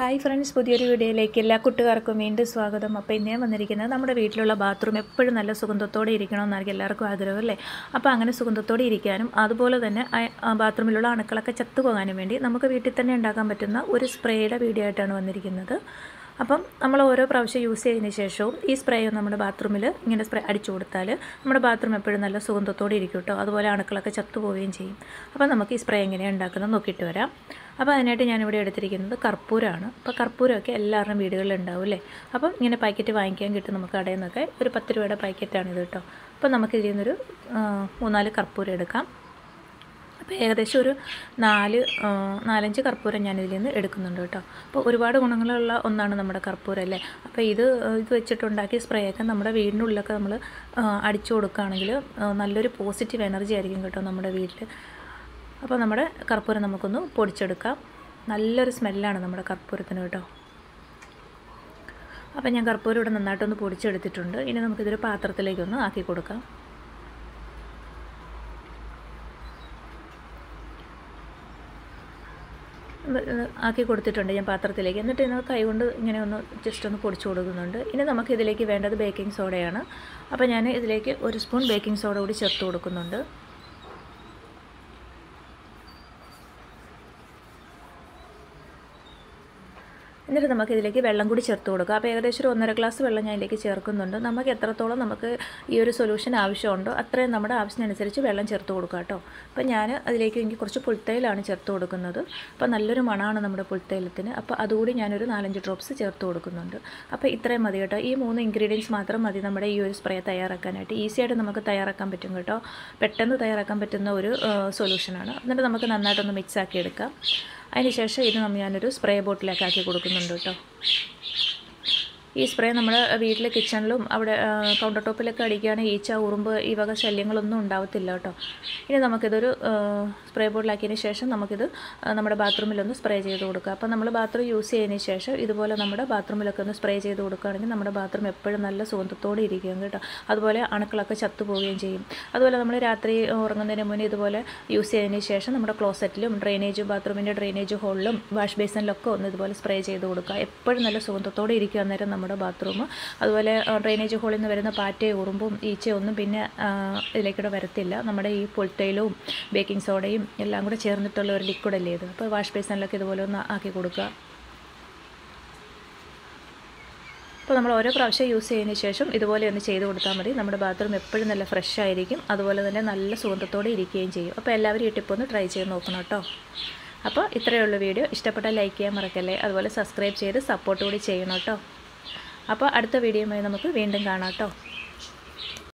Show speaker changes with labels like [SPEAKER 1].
[SPEAKER 1] hi friends പുതിയൊരു വീഡിയോയിലേക്ക് എല്ലാ കുട്ടുകാർക്കും വീണ്ടും സ്വാഗതം അപ്പോൾ ഇന്നേ വന്നിരിക്കുന്നത് നമ്മുടെ വീട്ടിലുള്ള ബാത്റൂം എപ്പോഴും നല്ല സുഗന്ധത്തോടെ ഇരിക്കണമെന്നായിരിക്കും എല്ലാവർക്കും ആഗ്രഹം അല്ലേ അപ്പോൾ അങ്ങനെ സുഗന്ധത്തോടെ ഇരിക്കാനും അതുപോലെ തന്നെ ആ- ആ ബാത്റൂമിലുള്ള അണുക്കളൊക്കെ ചത്തുപോകാനും വേണ്ടി നമുക്ക് വീട്ടിൽ തന്നെ ഉണ്ടാക്കാൻ പറ്റുന്ന ഒരു സ്പ്രേയുടെ വീഡിയോ ആയിട്ടാണ് വന്നിരിക്കുന്നത് അപ്പം നമ്മൾ ഓരോ പ്രാവശ്യം യൂസ് ചെയ്തതിന് ശേഷവും ഈ സ്പ്രേ നമ്മുടെ ബാത്റൂമിൽ ഇങ്ങനെ സ്പ്രേ അടിച്ചു കൊടുത്താൽ നമ്മുടെ ബാത്റൂം എപ്പോഴും നല്ല സുഗന്ധത്തോടെ ഇരിക്കും കേട്ടോ അതുപോലെ അണുക്കളൊക്കെ ചത്തുപോവുകയും ചെയ്യും അപ്പോൾ നമുക്ക് ഈ സ്പ്രേ എങ്ങനെയാണ് ഉണ്ടാക്കുന്നത് നോക്കിയിട്ട് വരാം അപ്പോൾ അതിനായിട്ട് ഞാനിവിടെ എടുത്തിരിക്കുന്നത് കർപ്പൂരമാണ് അപ്പോൾ കർപ്പൂരമൊക്കെ എല്ലാവരുടെയും വീടുകളിൽ ഉണ്ടാവും അല്ലേ അപ്പം ഇങ്ങനെ പാക്കറ്റ് വാങ്ങിക്കാൻ കിട്ടും നമുക്ക് കടയിൽ നിന്നൊക്കെ ഒരു പത്ത് രൂപയുടെ പാക്കറ്റാണിത് കേട്ടോ അപ്പോൾ നമുക്ക് ഇതിൽ നിന്നൊരു ആ, മൂന്നാല് കർപ്പൂരം എടുക്കാം അപ്പോൾ ഏകദേശം ഒരു നാല് ആ, നാലഞ്ച് കർപ്പൂരം ഞാൻ ഇതിൽ നിന്ന് എടുക്കുന്നുണ്ട് കേട്ടോ അപ്പോൾ ഒരുപാട് ഗുണങ്ങളുള്ള ഒന്നാണ് നമ്മുടെ കർപ്പൂരം അല്ലേ അപ്പോൾ ഇത് ആ, ഇത് വെച്ചിട്ടുണ്ടാക്കിയ സ്പ്രേ ഒക്കെ നമ്മുടെ വീടിനുള്ളിലൊക്കെ നമ്മൾ അടിച്ചു കൊടുക്കുകയാണെങ്കിൽ ആ, നല്ലൊരു പോസിറ്റീവ് എനർജി ആയിരിക്കും കേട്ടോ നമ്മുടെ വീട്ടിൽ അപ്പോൾ നമ്മുടെ കർപ്പൂരം നമുക്കൊന്ന് പൊടിച്ചെടുക്കാം നല്ലൊരു സ്മെല്ലാണ് നമ്മുടെ കർപ്പൂരത്തിന് കേട്ടോ അപ്പോൾ ഞാൻ കർപ്പൂരം ഇവിടെ നന്നായിട്ടൊന്ന് പൊടിച്ചെടുത്തിട്ടുണ്ട് ഇനി നമുക്കിതൊരു പാത്രത്തിലേക്കൊന്ന് ആക്കി കൊടുക്കാം ഇത് ഇത് ആക്കി കൊടുത്തിട്ടുണ്ട് ഞാൻ പാത്രത്തിലേക്ക് എന്നിട്ട് ഇത് കൈകൊണ്ട് ഇങ്ങനെ ഒന്ന് ജസ്റ്റ് ഒന്ന് പൊടിച്ചു കൊടുക്കുന്നുണ്ട് ഇനി നമുക്ക് ഇതിലേക്ക് വേണ്ടത് ബേക്കിംഗ് സോഡയാണ് അപ്പോൾ ഞാൻ ഇതിലേക്ക് ഒരു സ്പൂൺ ബേക്കിംഗ് സോഡ കൂടി ചേർത്ത് കൊടുക്കുന്നുണ്ട് എന്നിട്ട് നമുക്ക് ഇതിലേക്ക് വെള്ളം കൂടി ചേർത്ത് കൊടുക്കുക അപ്പോൾ ഏകദേശം ഒരു ഒന്നര ഗ്ലാസ് വെള്ളം ഞാൻ ഇതിലേക്ക് ചേർക്കുന്നുണ്ട് നമുക്ക് എത്രത്തോളം നമുക്ക് ഈ ഒരു സൊല്യൂഷൻ ആവശ്യമുണ്ടോ അത്രയും നമ്മുടെ ആവശ്യത്തിനനുസരിച്ച് വെള്ളം ചേർത്ത് കൊടുക്കുക കേട്ടോ അപ്പോൾ ഞാൻ അതിലേക്ക് എനിക്ക് കുറച്ച് പുൽത്തൈലാണ് ചേർത്ത് കൊടുക്കുന്നത് അപ്പോൾ നല്ലൊരു മണമാണ് നമ്മുടെ പുൽത്തൈലത്തിന് അപ്പോൾ അതുകൂടി ഞാനൊരു നാലഞ്ച് ഡ്രോപ്സ് ചേർത്ത് കൊടുക്കുന്നുണ്ട് അപ്പോൾ ഇത്രയും മതി കേട്ടോ ഈ മൂന്ന് ഇൻഗ്രീഡിയൻസ് മാത്രം മതി നമ്മുടെ ഈ ഒരു സ്പ്രേ തയ്യാറാക്കാനായിട്ട് ഈസി ആയിട്ട് നമുക്ക് തയ്യാറാക്കാൻ പറ്റും കേട്ടോ പെട്ടെന്ന് തയ്യാറാക്കാൻ പറ്റുന്ന ഒരു സൊല്യൂഷനാണ് എന്നിട്ട് നമുക്ക് നന്നായിട്ടൊന്ന് മിക്സ് ആക്കി എടുക്കാം അതിനുശേഷം ഇത് നമ്മൾ ഞാനൊരു സ്പ്രേ ബോട്ടിലേക്ക് ആക്കി കൊടുക്കുന്നുണ്ട് കേട്ടോ ഈ സ്പ്രേ നമ്മൾ വീട്ടിലെ കിച്ചണിലും അവിടെ കൗണ്ടർ ടോപ്പിലൊക്കെ അടിക്കുകയാണെങ്കിൽ ഈച്ച ഉറുമ്പ് ഈ വക ശല്യങ്ങളൊന്നും ഉണ്ടാവത്തില്ല കേട്ടോ ഇനി നമുക്കിതൊരു സ്പ്രേ ബോട്ടിലാക്കിയതിന് ശേഷം നമുക്കിത് ആ, നമ്മുടെ ബാത്റൂമിലൊന്ന് സ്പ്രേ ചെയ്ത് കൊടുക്കുക അപ്പോൾ നമ്മൾ ബാത്റൂം യൂസ് ചെയ്തതിന് ശേഷം ഇതുപോലെ നമ്മുടെ ബാത്റൂമിലൊക്കെ ഒന്ന് സ്പ്രേ ചെയ്ത് കൊടുക്കുകയാണെങ്കിൽ നമ്മുടെ ബാത്റൂം എപ്പോഴും നല്ല സുഗന്ധത്തോടെ ഇരിക്കും കേട്ടോ അതുപോലെ അണുക്കളൊക്കെ ചത്തുപോവുകയും ചെയ്യും അതുപോലെ നമ്മൾ രാത്രി ഉറങ്ങുന്നതിന് മുന്നേ ഇതുപോലെ യൂസ് ചെയ്തതിന് ശേഷം നമ്മുടെ ക്ലോസറ്റിലും ഡ്രെയിനേജ് ബാത്റൂമിൻ്റെ ഡ്രെയിനേജ് ഹോളിലും വാഷ് ബേസിനിലൊക്കെ ഒന്ന് ഇതുപോലെ സ്പ്രേ ചെയ്ത് കൊടുക്കുക എപ്പോഴും നല്ല സുഗന്ധത്തോടെ ഇരിക്കും അന്നേരം നമ്മുടെ ബാത്റൂം അതുപോലെ ഡ്രെയിനേജ് ഹോളിൽ നിന്ന് വരുന്ന പാറ്റയും ഉറുമ്പും ഈച്ചയും ഒന്നും പിന്നെ ആ, ഇതിലേക്കൂടെ വരത്തില്ല നമ്മുടെ ഈ പൊൾട്ടയിലും ബേക്കിംഗ് സോഡയും എല്ലാം കൂടെ ചേർന്നിട്ടുള്ള ഒരു ലിക്വിഡ് അല്ലേ ഇത് അപ്പോൾ വാഷ് ബേസിനിലൊക്കെ ഇതുപോലെ ഒന്ന് ആക്കി കൊടുക്കുക അപ്പോൾ നമ്മൾ ഓരോ പ്രാവശ്യം യൂസ് ചെയ്തതിന് ശേഷം ഇതുപോലെ ഒന്ന് ചെയ്ത് കൊടുത്താൽ മതി നമ്മുടെ ബാത്റൂം എപ്പോഴും നല്ല ഫ്രഷ് ആയിരിക്കും അതുപോലെ തന്നെ നല്ല സുഗന്ധത്തോടെ ഇരിക്കുകയും ചെയ്യും അപ്പോൾ എല്ലാവരും ഈ ടിപ്പ് ഒന്ന് ട്രൈ ചെയ്ത് നോക്കണം കേട്ടോ അപ്പോൾ ഇത്രയേ ഉള്ളൂ വീഡിയോ ഇഷ്ടപ്പെട്ടാൽ ലൈക്ക് ചെയ്യാൻ മറക്കല്ലേ അതുപോലെ സബ്സ്ക്രൈബ് ചെയ്ത് സപ്പോർട്ട് കൂടി ചെയ്യണം കേട്ടോ അപ്പോൾ അടുത്ത വീഡിയോയുമായി നമുക്ക് വീണ്ടും കാണാം കേട്ടോ